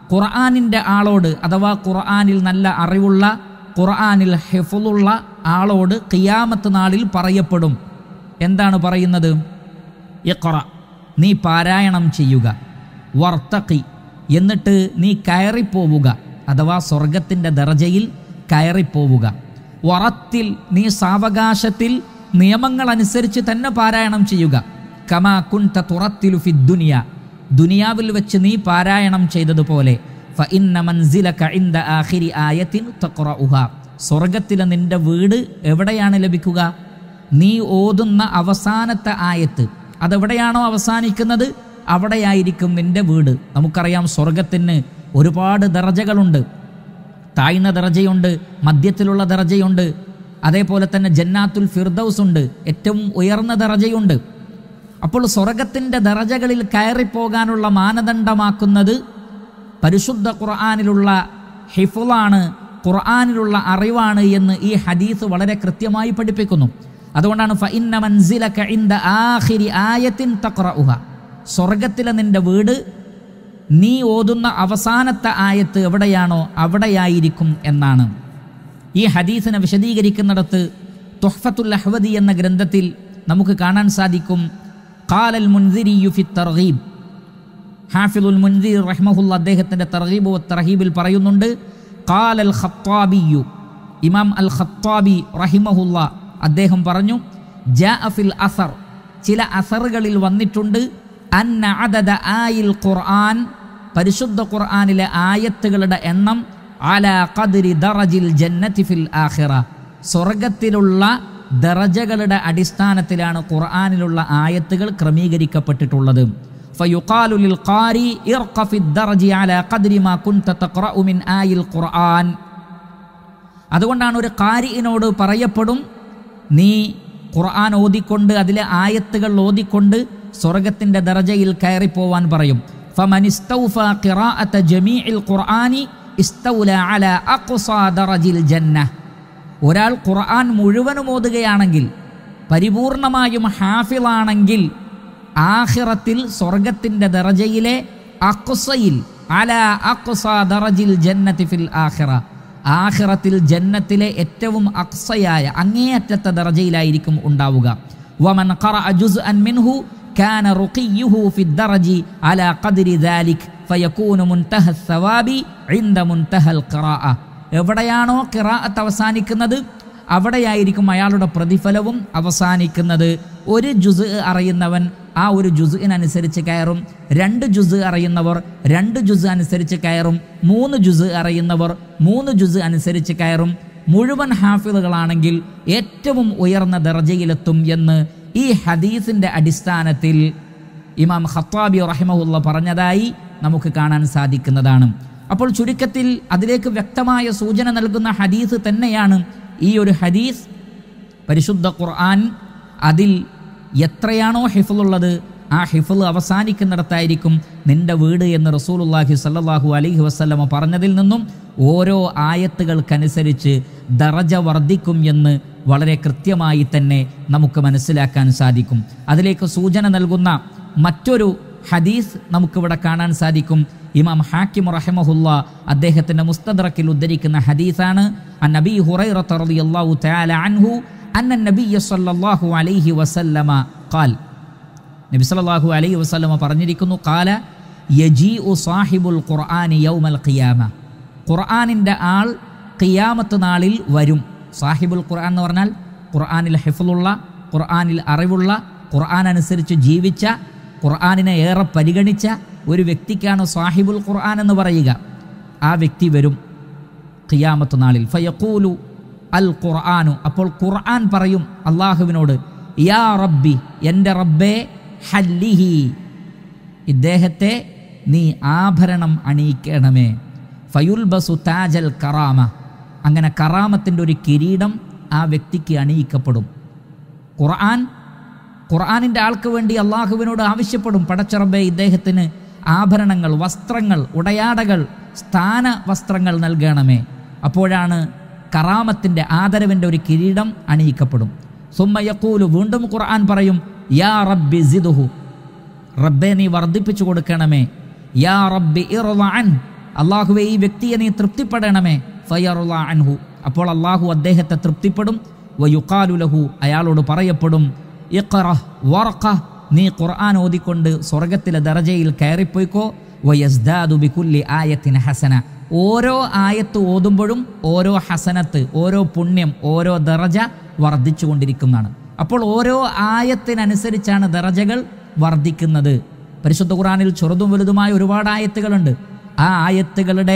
ഖുർആാനിൻ്റെ ആളോട് അഥവാ ഖുർആാനിൽ നല്ല അറിവുള്ള ഖുർആാനിൽ ഹെഫുള്ള ആളോട് ഖിയാമത്ത് നാളിൽ പറയപ്പെടും എന്താണ് പറയുന്നത് ഇഖ്റ നീ പാരായണം ചെയ്യുക വർത്തഖി എന്നിട്ട് നീ കയറിപ്പോവുക അഥവാ സ്വർഗത്തിൻ്റെ ദർജയിൽ കയറിപ്പോവുക വറത്തിൽ നീ സാവകാശത്തിൽ നിയമങ്ങൾ അനുസരിച്ച് തന്നെ പാരായണം ചെയ്യുക കമാ കുൻത തുറത്തിലു ഫി ദുനിയ ദുനിയാവിൽ വെച്ച് നീ പാരായണം ചെയ്തതുപോലെ ഫ ഇന്ന മൻസിലക ഇൻദ ആഖിരി ആയത്തിൻ തഖറഉഹ സ്വർഗത്തിലെ നിന്റെ വീട് എവിടെയാണ് ലഭിക്കുക നീ ഓതുന്ന അവസാനത്തെ ആയത്ത് അതെവിടെയാണോ അവസാനിക്കുന്നത് അവിടെയായിരിക്കും നിന്റെ വീട് നമുക്കറിയാം സ്വർഗത്തിന് ഒരുപാട് ദർജകളുണ്ട് താഴ്ന്ന ദർജയുണ്ട് മധ്യത്തിലുള്ള ദർജയുണ്ട് അതേപോലെ തന്നെ ജന്നാത്തുൽ ഫിർദൌസ് ഉണ്ട് ഏറ്റവും ഉയർന്ന ദർജയുണ്ട് അപ്പോൾ സ്വർഗത്തിൻ്റെ ദർജകളിൽ കയറിപ്പോകാനുള്ള മാനദണ്ഡമാക്കുന്നത് പരിശുദ്ധ ഖുർആാനിലുള്ള ഹിഫുളാണ് ഖുർആാനിലുള്ള അറിവാണ് എന്ന് ഈ ഹദീസ് വളരെ കൃത്യമായി പഠിപ്പിക്കുന്നു അതുകൊണ്ടാണ് ഫഇന്ന മൻസിലക ഇൻദ ആഖിരി ആയത്തിൻ തഖറഉഹ സ്വർഗത്തിലെ നിന്റെ വീട് നീ ഓതുന്ന അവസാനത്തെ ആയത്ത് എവിടെയാണോ അവിടെയായിരിക്കും എന്നാണ് ഈ ഹദീസിനെ വിശദീകരിക്കുന്നിടത്ത് തുഹ്ഫത്തുൽ അഹ്വദി എന്ന ഗ്രന്ഥത്തിൽ നമുക്ക് കാണാൻ സാധിക്കും ഖാലൽ മുൻദിരിയു ഫി തർഗീബ് ഹാഫിദുൽ മുൻദിർ റഹ്മഹുല്ല അദ്ദേഹത്തിൻ്റെ തർഗീബ് തർഹീബിൽ പറയുന്നുണ്ട് ഖാലൽ ഖത്താബിയു ഇമാം അൽ ഖത്താബി റഹിമഹുല്ല അദ്ദേഹം പറഞ്ഞു ജാ ഫിൽ അസർ ചില അസറുകളിൽ വന്നിട്ടുണ്ട് അന്ന അദദ ആയിൽ ഖുർആൻ പരിശുദ്ധ ഖുർആനിലെ ആയത്തുകളുടെ എണ്ണം അല ഖദ്രി ദറജിൽ ജന്നത്തി ഫിൽ ആഖിറ സ്വർഗത്തിലുള്ള ദറജകളുടെ അടിസ്ഥാനത്തിലാണ് ഖുർആനിലുള്ള ആയത്തുകൾ ക്രമീകരിക്കപ്പെട്ടിട്ടുള്ളത് فيقال للقارئ ارق في الدرج على قدر ما كنت تقرأ من آي القرآن അതുകൊണ്ടാണ് ഒരു കാരിയിനോട് പറയപ്പെടും നീ ഖുർആൻ ഓതിക്കൊണ്ട് അതിലെ ആയത്തുകൾ ഓതിക്കൊണ്ട് സ്വർഗത്തിൻ്റെ ദർജയിൽ കയറിപ്പോവാൻ പറയും فمن استوفى قراءة جميع القرآن استولى على أقصى درج الجنة ഒരാൾ ഖുർആൻ മുഴുവനും ഓതുകയാണെങ്കിൽ പരിപൂർണമായും ഹാഫിളാണെങ്കിൽ ആഖിറത്തിൽ സ്വർഗത്തിൻ്റെ ദറജയിലെ അക്കുസയിൽ അല അക്കുസ ദറജിൽ ജന്നത്തി ഫിൽ ആഖിറ ആഖിറത്തിൽ ജന്നത്തിലെ ഏറ്റവും അക്സയായ അങ്ങേയറ്റത്തെ ദറജയിലായിരിക്കും ഉണ്ടാവുക വമൻ ഖറഅ ജുസ്അൻ മിൻഹു കാന റുഖിയുഹു ഫി ദറജി അല ഖദ്രി ദാലിക് ഫയകൂനു മുൻതഹ الثوابി ഇൻദ മുൻതഹൽ ഖിറാഅ എവിടെയാണോ ഖിറാഅത്ത് അവസാനിക്കുന്നത് അവിടെയായിരിക്കും അയാളുടെ പ്രതിഫലവും അവസാനിക്കുന്നത് ഒരു ജുസ് അറിയുന്നവൻ ആ ഒരു ജുസിനനുസരിച്ച് കയറും രണ്ട് ജുസ് അറിയുന്നവർ രണ്ട് ജുസ് അനുസരിച്ച് കയറും മൂന്ന് ജുസ് അറിയുന്നവർ മൂന്ന് ജുസ് അനുസരിച്ച് കയറും മുഴുവൻ ഹാഫിളുകളാണെങ്കിൽ ഏറ്റവും ഉയർന്ന ദർജയിലെത്തും എന്ന് ഈ ഹദീസിൻ്റെ അടിസ്ഥാനത്തിൽ ഇമാം ഖത്താബി റഹിമഹുല്ല പറഞ്ഞതായി നമുക്ക് കാണാൻ സാധിക്കുന്നതാണ് അപ്പോൾ ചുരുക്കത്തിൽ അതിലേക്ക് വ്യക്തമായ സൂചന നൽകുന്ന ഹദീസ് തന്നെയാണ് ഈ ഒരു ഹദീസ് പരിശുദ്ധ ഖുർആൻ അതിൽ എത്രയാണോ ഹിഫുള്ളത് ആ ഹിഫുൽ അവസാനിക്കുന്നിടത്തായിരിക്കും നിന്റെ വീട് എന്ന് റസൂലുല്ലാഹി സല്ലല്ലാഹു അലൈഹി വസല്ലമ പറഞ്ഞതിൽ നിന്നും ഓരോ ആയത്തുകൾക്കനുസരിച്ച് ദറജ വർദ്ധിക്കും എന്ന് വളരെ കൃത്യമായി തന്നെ നമുക്ക് മനസ്സിലാക്കാൻ സാധിക്കും അതിലേക്ക് സൂചന നൽകുന്ന മറ്റൊരു ഹദീസ് നമുക്കിവിടെ കാണാൻ സാധിക്കും ഇമാം ഹാക്കിം റഹമഹുല്ല അദ്ദേഹത്തിൻ്റെ മുസ്തദ്രക്കിൽ ഉദ്ധരിക്കുന്ന ഹദീസാണ് അൻ നബി ഹുറൈറത്ത് റളിയല്ലാഹു തആല അൻഹു അന്ന നബിയ സല്ലല്ലാഹു അലൈഹി വസല്ലമ ഖാൽ നബി സല്ലല്ലാഹു അലൈഹി വസല്ലമ പറഞ്ഞിരിക്കുന്നു ഖാല യജീഉ സാഹിബുൽ ഖുർആനി യൗമൽ ഖിയാമ ഖുർആനിൻ്റെ ആൾ ഖിയാമത്ത് നാളിൽ വരും സാഹിബുൽ ഖുർആൻ എന്ന് പറഞ്ഞാൽ ഖുർആനിൽ ഹിഫ്ലുള്ള ഖുർആനിൽ അറിവുള്ള ഖുർആൻ അനുസരിച്ച് ജീവിച്ച ഖുർആനിനെ ഏറെ പരിഗണിച്ച ഒരു വ്യക്തിക്കാണ് സാഹിബുൽ ഖുർആൻ എന്ന് പറയുക ആ വ്യക്തി വരും ഖിയാമത്ത് നാളിൽ ഫയഖൂലു അൽ ഖുർആനു അപ്പോൾ ഖുർആൻ പറയും അള്ളാഹുവിനോട് യാ റബ്ബി എൻ്റെ റബ്ബേ ഹല്ലിഹി ഇദ്ദേഹത്തെ നീ ആഭരണം അണിയിക്കണമേ ഫയുൽബസു താജൽ കറാമ അങ്ങനെ കറാമത്തിൻ്റെ ഒരു കിരീടം ആ വ്യക്തിക്ക് അണിയിക്കപ്പെടും ഖുർആൻ ഖുർആനിൻ്റെ ആൾക്ക് വേണ്ടി അള്ളാഹുവിനോട് ആവശ്യപ്പെടും പടച്ചറബെ ഇദ്ദേഹത്തിന് ആഭരണങ്ങൾ വസ്ത്രങ്ങൾ ഉടയാടകൾ സ്ഥാന വസ്ത്രങ്ങൾ നൽകണമേ അപ്പോഴാണ് കറാമത്തിൻ്റെ ആദരവിൻ്റെ ഒരു കിരീടം അണിയിക്കപ്പെടും സുമ്മയക്കൂലു വീണ്ടും ഖുർആൻ പറയും യാ റബ്ബി സിദുഹു റബ്ബെ നീ വർദ്ധിപ്പിച്ചു കൊടുക്കണമേ യാ റബ്ബി ഇർവഅൻ അള്ളാഹുവെ ഈ വ്യക്തിയെ നീ തൃപ്തിപ്പെടണമേ ഫയറുള്ള അൻഹു അപ്പോൾ അള്ളാഹു അദ്ദേഹത്തെ തൃപ്തിപ്പെടും വയുക്കാലുലഹു അയാളോട് പറയപ്പെടും ഇഖറ വറഖ നീ ഖുർആൻ ഓതിക്കൊണ്ട് സ്വർഗത്തിലെ ദറജയിൽ കയറിപ്പോയിക്കോ വയസ്ദാദു ബികുല്ലി ആയത്തിൻ ഹസന ഓരോ ആയത്ത് ഓതുമ്പോഴും ഓരോ ഹസനത്ത് ഓരോ പുണ്യം ഓരോ ദറജ വർദ്ധിച്ചുകൊണ്ടിരിക്കുന്നതാണ് അപ്പോൾ ഓരോ ആയത്തിനനുസരിച്ചാണ് ദറജകൾ വർദ്ധിക്കുന്നത് പരിശുദ്ധ ഖുറാനിൽ ചെറുതും വലുതുമായ ഒരുപാട് ആയത്തുകളുണ്ട് ആ ആയത്തുകളുടെ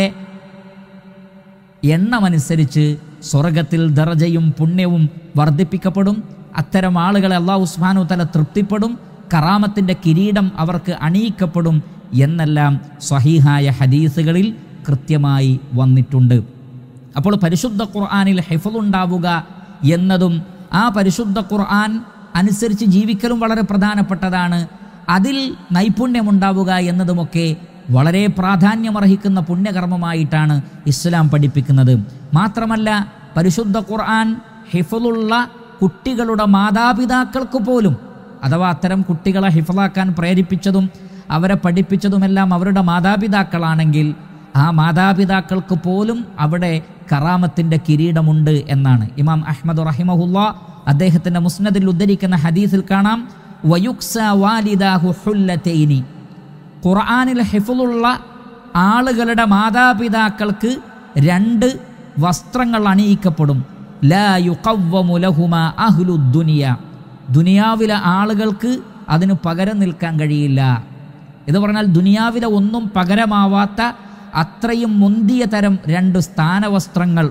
എണ്ണമനുസരിച്ച് സ്വർഗത്തിൽ ദറജയും പുണ്യവും വർദ്ധിപ്പിക്കപ്പെടും അത്തരം ആളുകളെ അള്ളാഹു ഉസ്മാനു തല തൃപ്തിപ്പെടും കറാമത്തിൻ്റെ കിരീടം അവർക്ക് അണിയിക്കപ്പെടും എന്നെല്ലാം സ്വഹീഹായ ഹദീസുകളിൽ കൃത്യമായി വന്നിട്ടുണ്ട് അപ്പോൾ പരിശുദ്ധ ഖുർആാനിൽ ഹെഫുണ്ടാവുക എന്നതും ആ പരിശുദ്ധ ഖുർആൻ അനുസരിച്ച് ജീവിക്കലും വളരെ പ്രധാനപ്പെട്ടതാണ് അതിൽ നൈപുണ്യമുണ്ടാവുക എന്നതുമൊക്കെ വളരെ പ്രാധാന്യമർഹിക്കുന്ന പുണ്യകർമ്മമായിട്ടാണ് ഇസ്ലാം പഠിപ്പിക്കുന്നത് മാത്രമല്ല പരിശുദ്ധ ഖുർആൻ ഹിഫുള്ള കുട്ടികളുടെ മാതാപിതാക്കൾക്ക് പോലും അഥവാ അത്തരം കുട്ടികളെ ഹിഫലാക്കാൻ പ്രേരിപ്പിച്ചതും അവരെ പഠിപ്പിച്ചതുമെല്ലാം അവരുടെ മാതാപിതാക്കളാണെങ്കിൽ ആ മാതാപിതാക്കൾക്ക് പോലും അവിടെ കറാമത്തിൻ്റെ കിരീടമുണ്ട് എന്നാണ് ഇമാം അഹ്മദ് റഹിമഹുല്ല അദ്ദേഹത്തിൻ്റെ മുസ്നദിൽ ഉദ്ധരിക്കുന്ന ഹദീസിൽ കാണാം വയുക്സ വാലിദാഹു ഹുല്ലതൈനി ഖുർആനിൽ ഹിഫുള്ള ആളുകളുടെ മാതാപിതാക്കൾക്ക് രണ്ട് വസ്ത്രങ്ങൾ അണിയിക്കപ്പെടും ലാ യുഖവ്വമു ലഹുമ അഹ്ലു ദുനിയ ദുനിയാവിലെ ആളുകൾക്ക് അതിന് പകരം നിൽക്കാൻ കഴിയില്ല ഇത് പറഞ്ഞാൽ ദുനിയാവിലെ ഒന്നും പകരമാവാത്ത അത്രയും മുന്തിയ തരം രണ്ട് സ്ഥാനവസ്ത്രങ്ങൾ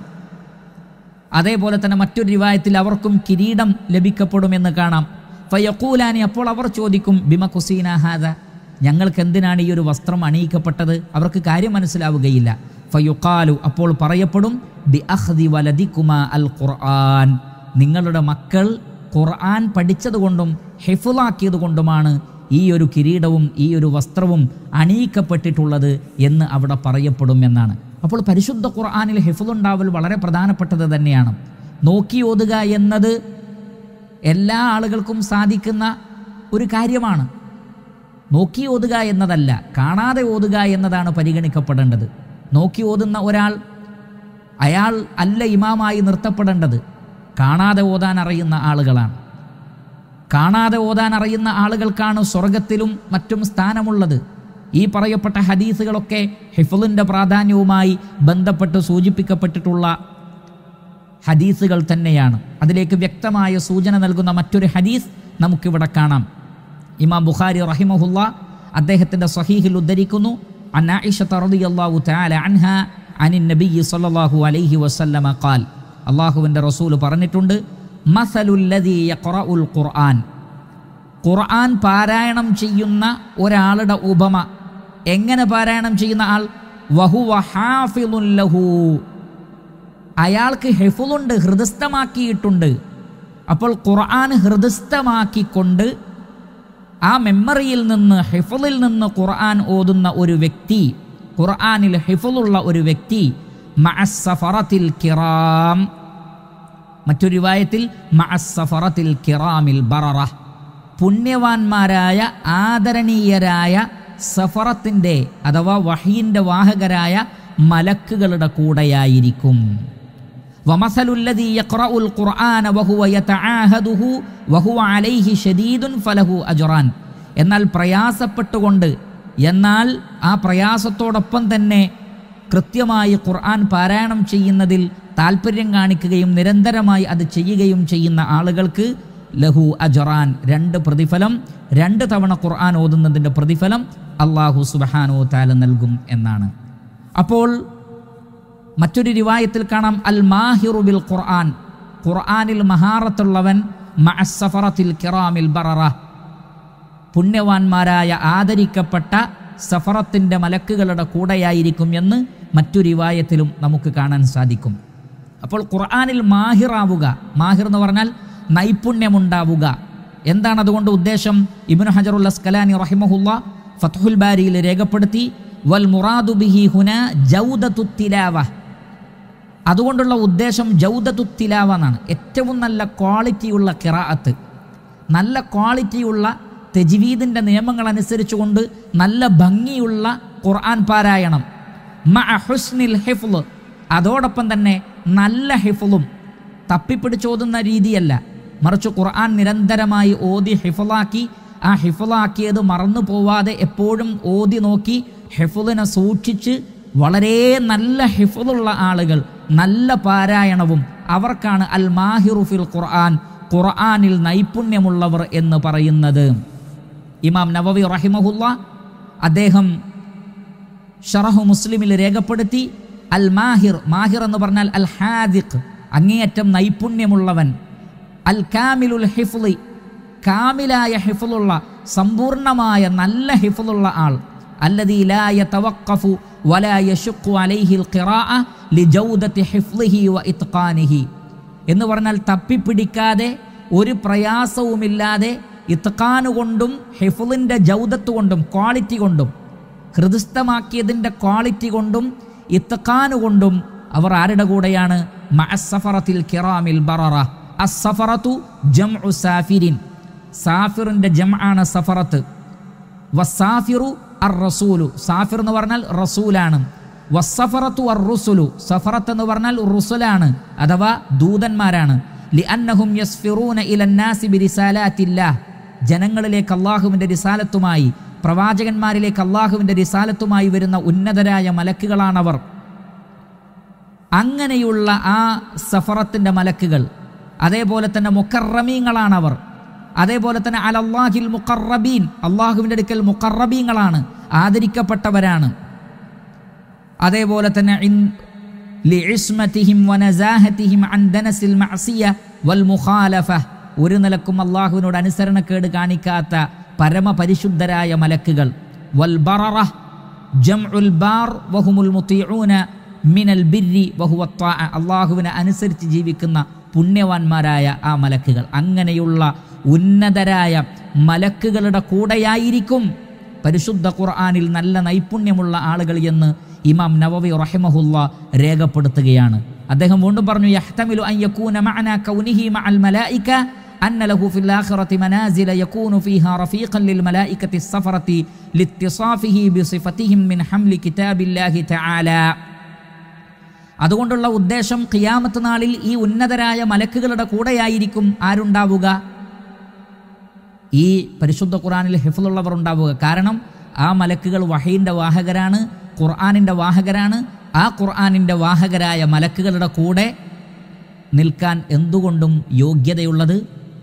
അതേപോലെ തന്നെ മറ്റൊരു റിവായത്തിൽ അവർക്കും കിരീടം ലഭിക്കപ്പെടുമെന്ന് കാണാം ഫയക്കൂലാനി അപ്പോൾ അവർ ചോദിക്കും ബിമ കുസീന ഹാദ ഞങ്ങൾക്ക് എന്തിനാണ് ഈ ഒരു വസ്ത്രം അണിയിക്കപ്പെട്ടത് അവർക്ക് കാര്യം മനസ്സിലാവുകയില്ല ഫയുക്കാലു അപ്പോൾ പറയപ്പെടും ബി അഹ്ദി വലദിക്കുമ അൽ ഖുർആൻ നിങ്ങളുടെ മക്കൾ ഖുർആൻ പഠിച്ചതുകൊണ്ടും ഹെഫുലാക്കിയത് കൊണ്ടുമാണ് ഈ ഒരു കിരീടവും ഈ ഒരു വസ്ത്രവും അണിയിക്കപ്പെട്ടിട്ടുള്ളത് എന്ന് അവിടെ പറയപ്പെടും എന്നാണ് അപ്പോൾ പരിശുദ്ധ ഖുർആാനിൽ ഹിഫുലുണ്ടാവൽ വളരെ പ്രധാനപ്പെട്ടത് തന്നെയാണ് നോക്കി ഓതുക എന്നത് എല്ലാ ആളുകൾക്കും സാധിക്കുന്ന ഒരു കാര്യമാണ് നോക്കി ഓതുക എന്നതല്ല കാണാതെ ഓതുക എന്നതാണ് പരിഗണിക്കപ്പെടേണ്ടത് നോക്കി ഓതുന്ന ഒരാൾ അയാൾ അല്ല ഇമാമായി നിർത്തപ്പെടേണ്ടത് കാണാതെ ഓതാൻ അറിയുന്ന ആളുകളാണ് കാണാതെ ഓതാൻ അറിയുന്ന ആളുകൾക്കാണ് സ്വർഗത്തിലും മറ്റും സ്ഥാനമുള്ളത് ഈ പറയപ്പെട്ട ഹദീസുകളൊക്കെ ഹിഫുലിൻ്റെ പ്രാധാന്യവുമായി ബന്ധപ്പെട്ട് സൂചിപ്പിക്കപ്പെട്ടിട്ടുള്ള ഹദീസുകൾ തന്നെയാണ് അതിലേക്ക് വ്യക്തമായ സൂചന നൽകുന്ന മറ്റൊരു ഹദീസ് നമുക്കിവിടെ കാണാം ഇമാം ബുഖാരി റഹിമഹുല്ല അദ്ദേഹത്തിൻ്റെ സഹീഹിൽ ഉദ്ധരിക്കുന്നു അൻ ആയിഷത്ത് റളിയല്ലാഹു തആല അൻഹ അനിൻ നബിയ്യി സ്വല്ലല്ലാഹു അലൈഹി വസല്ലമ ഖാൽ അള്ളാഹുവിൻ്റെ റസൂൽ പറഞ്ഞിട്ടുണ്ട് മസലുല്ലദീ യഖറഉൽ ഖുർആൻ ഖുർആൻ പാരായണം ചെയ്യുന്ന ഒരാളുടെ ഉപമ എങ്ങനെ പാരായണം ചെയ്യുന്ന ആൾ വഹുവ ഹാഫിളുൻ ലഹു അയാൾക്ക് ഹെഫുലുണ്ട് ഹൃദസ്ഥമാക്കിയിട്ടുണ്ട് അപ്പോൾ ഖുർആൻ ഹൃദസ്ഥമാക്കിക്കൊണ്ട് ആ മെമ്മറിയിൽ നിന്ന് ഹിഫുലിൽ നിന്ന് ഖുർആൻ ഓതുന്ന ഒരു വ്യക്തി ഖുർആനിൽ ഹിഫുലുള്ള ഒരു വ്യക്തി മഅസ്സഫറത്തിൽ കിറാം മറ്റൊരു വായത്തിൽ മഅസ്സഫറത്തിൽ കിറാമിൽ ബററ പുണ്യവാന്മാരായ ആദരണീയരായ സഫറത്തിൻ്റെ അഥവാ വഹീൻ്റെ വാഹകരായ മലക്കുകളുടെ കൂടെയായിരിക്കും ومثل الذي يقرأ القرآن وهو يتعاهده وهو عليه شديد فله أجران എന്നാൽ പ്രയാസപ്പെട്ടുകൊണ്ട് എന്നാൽ ആ പ്രയാസത്തോടൊപ്പം തന്നെ കൃത്യമായി ഖുർആൻ പാരായണം ചെയ്യുന്നതിൽ താല്പര്യം കാണിക്കുകയും നിരന്തരമായി അത് ചെയ്യുകയും ചെയ്യുന്ന ആളുകൾക്ക് ലഹു അജറാൻ രണ്ട് പ്രതിഫലം രണ്ട് തവണ ഖുർആൻ ഓതുന്നതിൻ്റെ പ്രതിഫലം അള്ളാഹു സുബഹാനോ താല നൽകും എന്നാണ് അപ്പോൾ മറ്റൊരു റിവായത്തിൽ കാണാം അൽ മാഹിറു ബിൽ ഖുർആൻ ഖുർആനിൽ മഹാറത്തുള്ളവൻ മഅസ്സഫറത്തിൽ കിറാമിൽ ബററ പുണ്യവാന്മാരായ ആദരിക്കപ്പെട്ട സഫറത്തിൻ്റെ മലക്കുകളുടെ കൂടെയായിരിക്കും എന്ന് മറ്റു റിവായത്തിലും നമുക്ക് കാണാൻ സാധിക്കും അപ്പോൾ ഖുർആനിൽ മാഹിറാവുക മാഹിർ എന്ന് പറഞ്ഞാൽ നൈപുണ്യമുണ്ടാവുക എന്താണ് അതുകൊണ്ട് ഉദ്ദേശം ഇബ്നു ഹജറുൽ അസ്കലാനി റഹിമഹുല്ല ഫത്ഹുൽ ബാരിയിൽ രേഖപ്പെടുത്തി വൽ മുറാദു ബിഹി ഹുന ജൗദത്തു തിലാവ അതുകൊണ്ടുള്ള ഉദ്ദേശം ജൗദത്തു തിലാവ എന്നാണ് ഏറ്റവും നല്ല ക്വാളിറ്റിയുള്ള കിറാഅത്ത് നല്ല ക്വാളിറ്റിയുള്ള തെജ്വീദിൻ്റെ നിയമങ്ങൾ അനുസരിച്ചുകൊണ്ട് നല്ല ഭംഗിയുള്ള ഖുർആൻ പാരായണം മഅ ഹുസ്നിൽ ഹിഫ്ള് അതോടൊപ്പം തന്നെ നല്ല ഹിഫുളും തപ്പിപ്പിടിച്ചോതുന്ന രീതിയല്ല മറിച്ച് ഖുർആൻ നിരന്തരമായി ഓതി ഹിഫുളാക്കി ആ ഹിഫുളാക്കിയത് മറന്നു പോവാതെ എപ്പോഴും ഓതി നോക്കി ഹിഫുളിനെ സൂക്ഷിച്ച് വളരെ നല്ല ഹിഫുള്ള ആളുകൾ നല്ല പാരായണവും അവർക്കാണ് അൽ മാഹിറുഫിൽ ഖുർആൻ ഖുർആനിൽ നൈപുണ്യമുള്ളവർ എന്ന് പറയുന്നത് ഇമാം നവവി റഹിമഹുല്ല അദ്ദേഹം ഷറഹു മുസ്ലിമിൽ രേഖപ്പെടുത്തി അൽ മാഹിർ മാഹിർ എന്ന് പറഞ്ഞാൽ അൽ ഹാദിഖ് അങ്ങേയറ്റം നൈപുണ്യമുള്ളവൻ അൽ കാമിലുൽ ഹിഫ്ലി കാമിലായ ഹിഫുള്ള സമ്പൂർണമായ നല്ല ഹിഫുള്ള ആൾ الذي لا يتوقف ولا يشق عليه القراءة لجودة حفظه وإتقانه എന്ന് പറഞ്ഞാൽ തപ്പിപ്പിടിക്കാതെ ഒരു പ്രയാസവുമില്ലാതെ ഇത്കാന് കൊണ്ടും ഹിഫുലിൻ്റെ ജൗദത്ത് കൊണ്ടും ക്വാളിറ്റി കൊണ്ടും ഹൃദയസ്ഥമാക്കിയതിൻ്റെ ക്വാളിറ്റി കൊണ്ടും ഇത്തഖാന് കൊണ്ടും അവർ ആരുടെ കൂടെയാണ് മഅസ്സഫറത്തിൽ കിറാമിൽ ബററ അസ്സഫറത്തു ജംഉ സാഫിരിൻ സാഫിറിൻ്റെ ജംആണ് സഫറത്ത് വസാഫിറു അർ റസൂലു സാഫിർ എന്ന് പറഞ്ഞാൽ റസൂലാണ് വസ്സഫറത്തു അർ റുസുലു സഫറത്ത് എന്ന് പറഞ്ഞാൽ റുസുലാണ് അഥവാ ദൂതന്മാരാണ് ലിഅന്നഹും യസ്ഫിറൂന ഇലന്നാസി ബിരിസാലാത്തില്ലാഹ് ജനങ്ങളിലേക്ക് അള്ളാഹുവിൻ്റെ റിസാലത്തുമായി പ്രവാചകന്മാരിലേക്ക് അള്ളാഹുവിൻ്റെ റിസാലത്തുമായി വരുന്ന ഉന്നതരായ മലക്കുകളാണവർ അങ്ങനെയുള്ള ആ സഫറത്തിൻ്റെ മലക്കുകൾ അതേപോലെ തന്നെ മുക്കറമീങ്ങളാണവർ അതേപോലെ തന്നെ അലല്ലാഹിൽ മുക്കറബീൻ അള്ളാഹുവിൻ്റെ അടുക്കൽ മുക്കറബീങ്ങളാണ് ആദരിക്കപ്പെട്ടവരാണ് അതേപോലെ തന്നെ ഇൻ ലിഇസ്മതിഹിം വനസാഹതിഹിം അൻ ദനസിൽ മഅസിയ വൽ മുഖാലഫ ഒരു നിലക്കും അള്ളാഹുവിനോട് അനുസരണക്കേട് കാണിക്കാത്ത പരമപരിശുദ്ധരായ മലക്കുകൾ വൽ ബററ ജംഉൽ ബാർ വഹുമുൽ മുത്തീഊന മിനൽ ബിരി വഹുവ ത്വാഅ അള്ളാഹുവിനെ അനുസരിച്ച് ജീവിക്കുന്ന പുണ്യവാന്മാരായ ആ മലക്കുകൾ അങ്ങനെയുള്ള ഉന്നതരായ മലക്കുകളുടെ കൂടെയായിരിക്കും പരിശുദ്ധ ഖുർആനിൽ നല്ല നൈപുണ്യമുള്ള ആളുകൾ എന്ന് ഇമാം നവവി റഹിമഹുല്ല രേഖപ്പെടുത്തുകയാണ് അദ്ദേഹം വീണ്ടും പറഞ്ഞു യഹ്തമിലു അൻ യകൂന മഅന കൗനിഹി മഅൽ മലായിക أن له في الآخرة منازل يكون فيها رفيقا للملائكة السفرة لاتصافه بصفتهم من حمل كتاب الله تعالى അതുകൊണ്ടുള്ള ഉദ്ദേശം ഖിയാമത്ത് നാളിൽ ഈ ഉന്നതരായ മലക്കുകളുടെ കൂടെയായിരിക്കും ആരുണ്ടാവുക ഈ പരിശുദ്ധ ഖുറാനിൽ ഹിഫുള്ളവർ ഉണ്ടാവുക കാരണം ആ മലക്കുകൾ വഹീൻ്റെ വാഹകരാണ് ഖുർആാനിൻ്റെ വാഹകരാണ് ആ ഖുർആാനിൻ്റെ വാഹകരായ മലക്കുകളുടെ കൂടെ നിൽക്കാൻ എന്തുകൊണ്ടും യോഗ്യതയുള്ളത്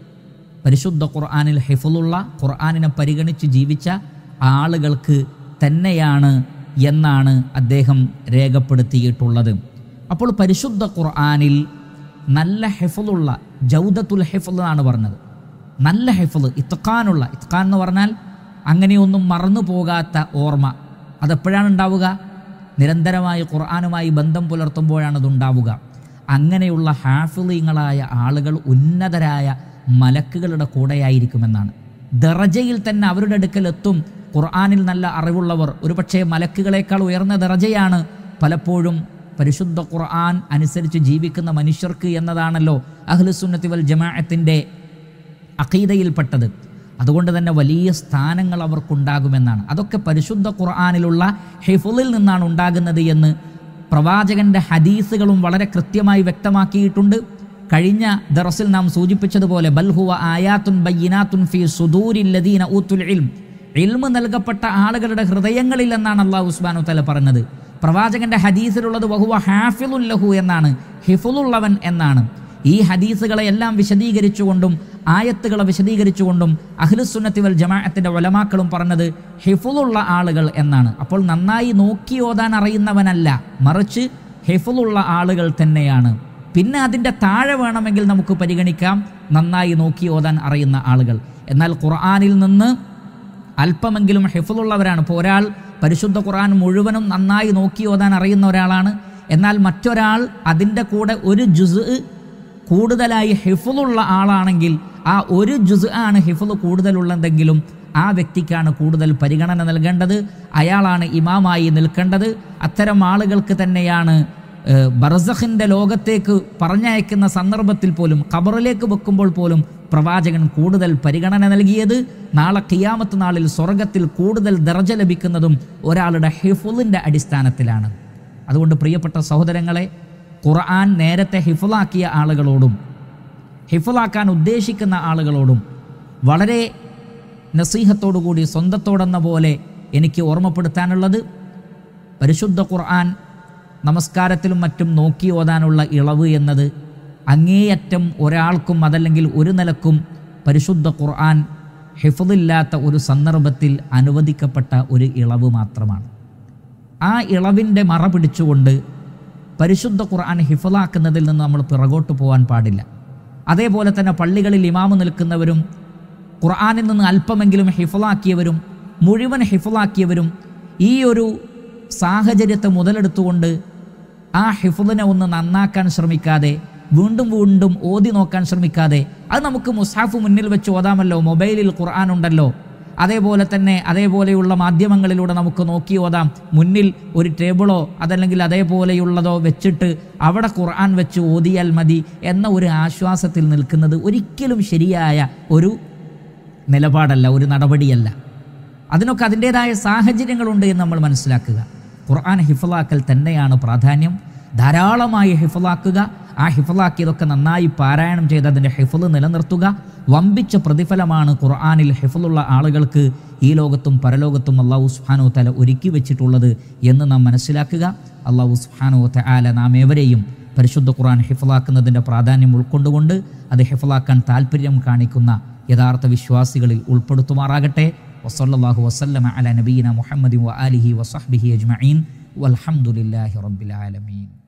പരിശുദ്ധ ഖുർആാനിൽ ഹിഫുള്ള ഖുർആാനിനെ പരിഗണിച്ച് ജീവിച്ച ആളുകൾക്ക് തന്നെയാണ് എന്നാണ് അദ്ദേഹം രേഖപ്പെടുത്തിയിട്ടുള്ളത് അപ്പോൾ പരിശുദ്ധ ഖുർആാനിൽ നല്ല ഹിഫുള്ള ജൗദത്തുൽ ഹിഫുൽ എന്നാണ് പറഞ്ഞത് നല്ല ഹിഫുൽ ഇത്ഖാനുള്ള ഇത്ഖാൻ എന്ന് പറഞ്ഞാൽ അങ്ങനെയൊന്നും മറന്നു പോകാത്ത ഓർമ്മ അതെപ്പോഴാണ് ഉണ്ടാവുക നിരന്തരമായി ഖുർആാനുമായി ബന്ധം പുലർത്തുമ്പോഴാണ് അത് ഉണ്ടാവുക അങ്ങനെയുള്ള ഹാഫിളിങ്ങളായ ആളുകൾ ഉന്നതരായ മലക്കുകളുടെ കൂടെയായിരിക്കുമെന്നാണ് ദറജയിൽ തന്നെ അവരുടെ അടുക്കൽ എത്തും ഖുർആാനിൽ നല്ല അറിവുള്ളവർ ഒരുപക്ഷെ മലക്കുകളെക്കാൾ ഉയർന്ന ദറജയാണ് പലപ്പോഴും പരിശുദ്ധ ഖുർആൻ അനുസരിച്ച് ജീവിക്കുന്ന മനുഷ്യർക്ക് എന്നതാണല്ലോ അഹ്ലുസുന്നത്തി വൽ ജമാഅത്തിൻ്റെ അഖീദയിൽപ്പെട്ടത് അതുകൊണ്ട് തന്നെ വലിയ സ്ഥാനങ്ങൾ അവർക്കുണ്ടാകുമെന്നാണ് അതൊക്കെ പരിശുദ്ധ ഖുർആാനിലുള്ള ഹിഫുലിൽ നിന്നാണ് ഉണ്ടാകുന്നത് എന്ന് പ്രവാചകന്റെ ഹദീസുകളും വളരെ കൃത്യമായി വ്യക്തമാക്കിയിട്ടുണ്ട് കഴിഞ്ഞ ദറസിൽ നാം സൂചിപ്പിച്ചതുപോലെ ബൽഹുവ ആയാത്തുൻ ബയ്യിനാത്തുൻ ഫി സുദൂരില്ലദീന ഊത്തുൽ ഇൽം ഇൽമ് നൽകപ്പെട്ട ആളുകളുടെ ഹൃദയങ്ങളിൽ എന്നാണ് അള്ളാഹു ഉസ്മാനു തല പറഞ്ഞത് പ്രവാചകന്റെ ഹദീസിലുള്ളത് വഹുവ ഹാഫിലുൽ ലഹു എന്നാണ് ഹിഫുലുള്ളവൻ എന്നാണ് ഈ ഹദീസുകളെ എല്ലാം വിശദീകരിച്ചുകൊണ്ടും ആയത്തുകളെ വിശദീകരിച്ചുകൊണ്ടും അഹ്ലുസുന്നത്തി വൽ ജമാഅത്തിന്റെ ഒലമാക്കളും പറഞ്ഞത് ഹിഫുലുള്ള ആളുകൾ എന്നാണ് അപ്പോൾ നന്നായി നോക്കി ഓതാൻ അറിയുന്നവനല്ല മറിച്ച് ഹിഫുലുള്ള ആളുകൾ തന്നെയാണ് പിന്നെ അതിൻ്റെ താഴെ വേണമെങ്കിൽ നമുക്ക് പരിഗണിക്കാം നന്നായി നോക്കി ഓതാൻ അറിയുന്ന ആളുകൾ എന്നാൽ ഖുർആാനിൽ നിന്ന് അല്പമെങ്കിലും ഹിഫുള്ളവരാണ് ഇപ്പോൾ ഒരാൾ പരിശുദ്ധ ഖുർആൻ മുഴുവനും നന്നായി നോക്കി ഓതാൻ അറിയുന്ന ഒരാളാണ് എന്നാൽ മറ്റൊരാൾ അതിൻ്റെ കൂടെ ഒരു ജുസ് കൂടുതലായി ഹിഫുള്ള ആളാണെങ്കിൽ ആ ഒരു ജുസ് ആണ് ഹിഫുൾ കൂടുതലുള്ളതെങ്കിലും ആ വ്യക്തിക്കാണ് കൂടുതൽ പരിഗണന നൽകേണ്ടത് അയാളാണ് ഇമാമായി നിൽക്കേണ്ടത് അത്തരം ആളുകൾക്ക് തന്നെയാണ് ബർസഖിൻ്റെ ലോകത്തേക്ക് പറഞ്ഞയക്കുന്ന സന്ദർഭത്തിൽ പോലും ഖബറിലേക്ക് വെക്കുമ്പോൾ പോലും പ്രവാചകൻ കൂടുതൽ പരിഗണന നൽകിയത് നാളെ ഖിയാമത്ത് നാളിൽ സ്വർഗത്തിൽ കൂടുതൽ ദർജ ലഭിക്കുന്നതും ഒരാളുടെ ഹിഫുലിൻ്റെ അടിസ്ഥാനത്തിലാണ് അതുകൊണ്ട് പ്രിയപ്പെട്ട സഹോദരങ്ങളെ ഖുർആൻ നേരത്തെ ഹിഫുലാക്കിയ ആളുകളോടും ഹിഫുലാക്കാൻ ഉദ്ദേശിക്കുന്ന ആളുകളോടും വളരെ നസീഹത്തോടുകൂടി സ്വന്തത്തോടെന്ന പോലെ എനിക്ക് ഓർമ്മപ്പെടുത്താനുള്ളത് പരിശുദ്ധ ഖുർആൻ നമസ്കാരത്തിലും മറ്റും നോക്കി ഓതാനുള്ള ഇളവ് എന്നത് അങ്ങേയറ്റം ഒരാൾക്കും അതല്ലെങ്കിൽ ഒരു നിലക്കും പരിശുദ്ധ ഖുർആൻ ഹിഫദില്ലാത്ത ഒരു സന്ദർഭത്തിൽ അനുവദിക്കപ്പെട്ട ഒരു ഇളവ് മാത്രമാണ് ആ ഇളവിൻ്റെ മറ പിടിച്ചുകൊണ്ട് പരിശുദ്ധ ഖുർആൻ ഹിഫലാക്കുന്നതിൽ നിന്ന് നമ്മൾ പിറകോട്ട് പോകാൻ പാടില്ല അതേപോലെ തന്നെ പള്ളികളിൽ ഇമാമ് നിൽക്കുന്നവരും ഖുർആനിൽ നിന്ന് അല്പമെങ്കിലും ഹിഫലാക്കിയവരും മുഴുവൻ ഹിഫലാക്കിയവരും ഈ ഒരു സാഹചര്യത്തെ മുതലെടുത്തുകൊണ്ട് ആ ഹിഫുദിനെ ഒന്ന് നന്നാക്കാൻ ശ്രമിക്കാതെ വീണ്ടും വീണ്ടും ഓതി നോക്കാൻ ശ്രമിക്കാതെ അത് നമുക്ക് മുസാഫ് മുന്നിൽ വെച്ച് ഓതാമല്ലോ മൊബൈലിൽ ഖുർആൻ ഉണ്ടല്ലോ അതേപോലെ തന്നെ അതേപോലെയുള്ള മാധ്യമങ്ങളിലൂടെ നമുക്ക് നോക്കി ഓതാം മുന്നിൽ ഒരു ടേബിളോ അതല്ലെങ്കിൽ അതേപോലെയുള്ളതോ വെച്ചിട്ട് അവിടെ ഖുർആൻ വെച്ച് ഓതിയാൽ മതി എന്ന ഒരു ആശ്വാസത്തിൽ നിൽക്കുന്നത് ഒരിക്കലും ശരിയായ ഒരു നിലപാടല്ല ഒരു നടപടിയല്ല അതിനൊക്കെ അതിൻ്റെതായ സാഹചര്യങ്ങളുണ്ട് എന്ന് നമ്മൾ മനസ്സിലാക്കുക ഖുർആൻ ഹിഫലാക്കൽ തന്നെയാണ് പ്രാധാന്യം ധാരാളമായി ഹിഫലാക്കുക ആ ഹിഫലാക്കിയതൊക്കെ നന്നായി പാരായണം ചെയ്ത് അതിൻ്റെ ഹിഫല് നിലനിർത്തുക വമ്പിച്ച പ്രതിഫലമാണ് ഖുർആാനിൽ ഹിഫലുള്ള ആളുകൾക്ക് ഈ ലോകത്തും പരലോകത്തും അള്ളാഹു സുഹാനോ തല ഒരുക്കി വെച്ചിട്ടുള്ളത് എന്ന് നാം മനസ്സിലാക്കുക അള്ളാഹു സുഹാനോ തല നാം ഏവരെയും പരിശുദ്ധ ഖുർആൻ ഹിഫലാക്കുന്നതിൻ്റെ പ്രാധാന്യം ഉൾക്കൊണ്ടുകൊണ്ട് അത് ഹിഫലാക്കാൻ താല്പര്യം കാണിക്കുന്ന യഥാർത്ഥ വിശ്വാസികളിൽ ഉൾപ്പെടുത്തുമാറാകട്ടെ വസല്ലാഹു വസ്ലമ അല നബീന മുഹമ്മദ് വ ആലിഹി വസഹ്ബിഹി അജ്മഈൻ വൽഹംദുലില്ലാഹി റബ്ബിൽ ആലമീൻ